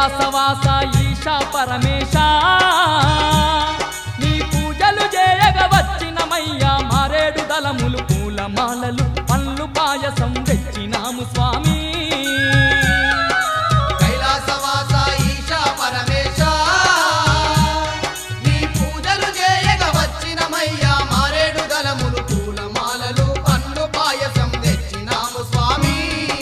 కైలాసవాస ఈశా పరమేశ నీ పూజలు చేయగ వచ్చినమయ్యా మారేడు దళములు పూలమాలలు పళ్ళు పాయసం తెచ్చినాము స్వామి కైలాసవాస ఈశా పరమేశ నీ పూజలు చేయగ వచ్చినమయ్యా మారేడు దళములు పూలమాలలు పండ్లు పాయసం తెచ్చినాము స్వామి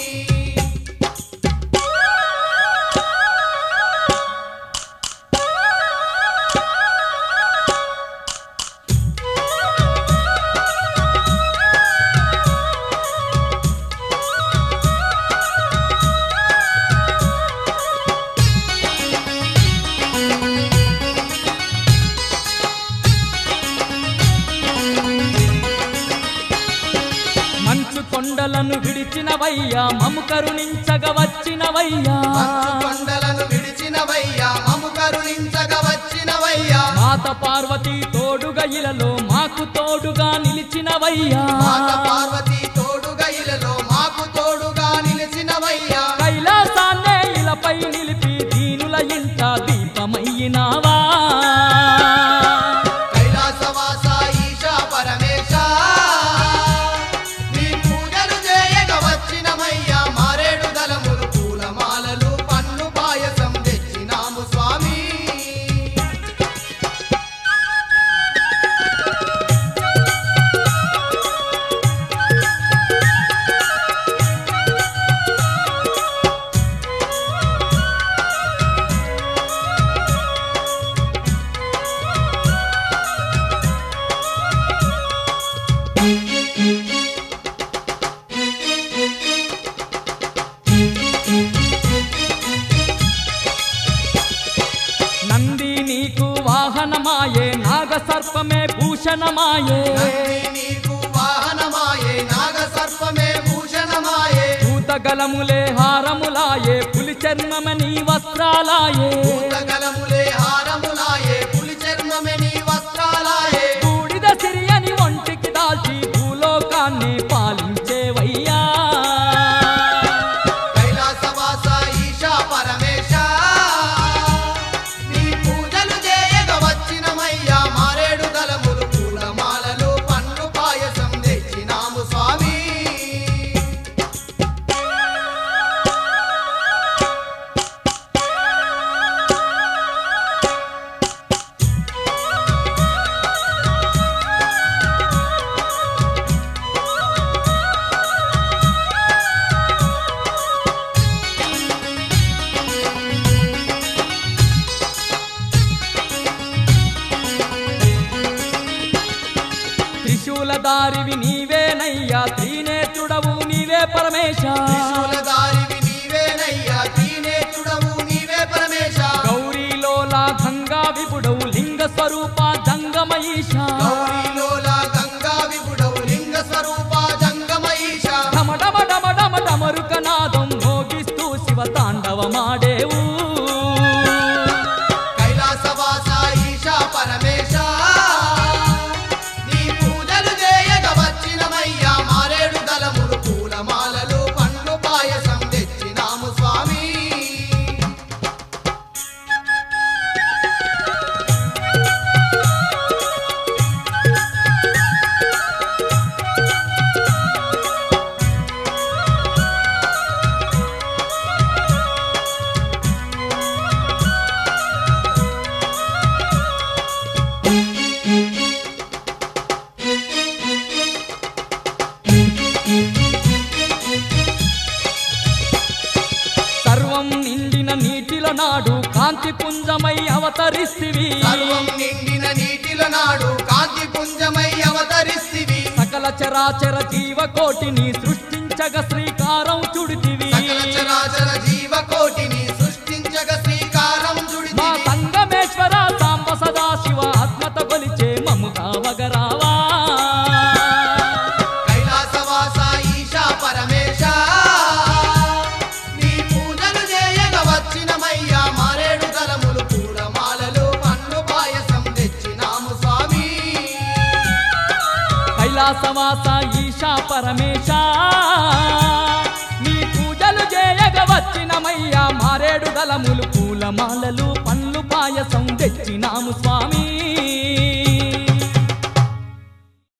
మంచు కొండలను విడిచినవయ్యా మము కరుణించగ వచ్చినవయ్యా మంచు కొండలను విడిచినవయ్యా మము కరుణించగ వచ్చినవయ్యా మాత పార్వతి తోడుగా ఇలలో మాకు తోడుగా నిలిచినవయ్యా మాత పార్వతి తోడుగా ఇలలో మాకు తోడుగా నిలిచినవయ్యా కైలాసాన్నే ఇలపై నిలిపి దీనుల ఇంట దీపమయ్యినావా కైలాసవాస ఈశా పరమేశ నీ పూజలు చేయగ వచ్చినమయ్యా మారేడు దళములు పూలమాలలు పన్ను పాయసం తెచ్చినాము స్వామి నంది నీకు వాహనమాయే నాగ సర్పమే భూషణమాయే నంది నీకు వాహనమాయే నాగ సర్పమే భూషణమాయే భూతగలములే హారములాయే పులి చర్మమే నీ వస్త్రాలాయే భూతగలములే హారములాయే పులి చర్మమే నీ వస్త్రాలాయే బూడిద సిరియని ఒంటికి దాల్చి భూలోకాన్ని పాలించేవయ్యా కైలాసవాస ఈశా పరమేశ నీ పూజలు చేయగ వచ్చినమయ్యా మారేడు దళములు పూలమాలలు పండ్లు పాయసం తెచ్చినాము స్వామి త్రిశూల దారివి నీవేనయ్యా త్రినేత్రుడవు నీవే పరమేశ త్రిశూలధారివి నీవేనయ్యా త్రినేత్రుడవు నీవే పరమేశ గౌరీలోలా గంగా విపుడవు లింగ స్వరూప జంగమయీశ గౌరీలోల గంగా విపుడవు లింగ స్వరూప జంగమయీశ డమ డమ డమ డమ డమరుక నాదం మోగిస్తూ శివ తాండవమాడేవు కైలాసవాస ఈశా పరమేశ నీ పూజలు చేయగ వచ్చినమయ్యా మారేడు దళములు పూలమాలలు పండ్లు పాయసం తెచ్చినాము స్వామి సర్వం నిండిన నీటిల నాడు కాంతి పుంజమై అవతరిస్తివి సర్వం నిండిన నీటిల నాడు కాంతి పుంజమై అవతరిస్తివి సకల చరాచర జీవకోటిని సృష్టించగ శ్రీకారం చుడితివి సకల చరాచర జీవకోటిని సృష్టించగ శ్రీకారం మా చుడితివి సంగమేశ్వర సాంబ సదా శివ ఆత్మత కొలిచే మముగా వగరావా కైలాసవాస ఈశా పరమేశ నీ పూజలు చేయగ వచ్చినమయ్యా మారేడు దళములు పూలమాలలు పండ్లు పాయసం తెచ్చినాము స్వామి కైలాసవాస ఈశా పరమేశ నీ పూజలు పూజలు చేయగ వచ్చినమయ్యా మారేడు దళములు పూలమాలలు పండ్లు పాయసం తెచ్చినాము స్వామి